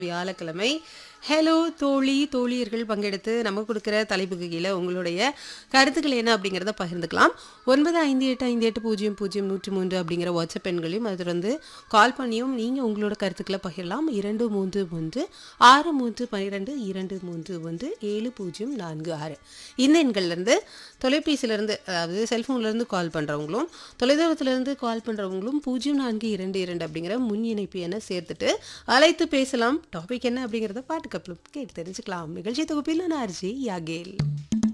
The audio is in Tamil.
வியாழக்கிழமை ஹலோ தோழி தோழியர்கள் பங்கெடுத்து நம்ம கொடுக்குற தலைப்புக்கு கீழே உங்களுடைய கருத்துக்கள் என்ன அப்படிங்கிறத பகிர்ந்துக்கலாம் ஒன்பது ஐந்து எட்டு ஐந்து எட்டு பூஜ்ஜியம் பூஜ்ஜியம் நூற்றி மூன்று அப்படிங்கிற வாட்ஸ்அப் எண்களையும் அதை வந்து கால் பண்ணியும் நீங்கள் உங்களோட கருத்துக்களை பகிரலாம் இரண்டு மூன்று ஒன்று ஆறு மூன்று பன்னிரெண்டு இரண்டு மூன்று ஒன்று ஏழு பூஜ்ஜியம் நான்கு ஆறு இந்த எண்கள்லேருந்து தொலைபேசியிலேருந்து அதாவது செல்ஃபோன்லேருந்து கால் பண்ணுறவங்களும் தொலைதூரத்துலேருந்து கால் பண்ணுறவங்களும் பூஜ்ஜியம் நான்கு இரண்டு இரண்டு அப்படிங்கிற முன் இணைப்பு என சேர்த்துட்டு அழைத்து பேசலாம் டாபிக் என்ன அப்படிங்கிறத பாட்டுக்கப்புறம் கேட்டு தெரிஞ்சுக்கலாம் நிகழ்ச்சி தொகுப்பில் நான் அர்ஜி யாகேல்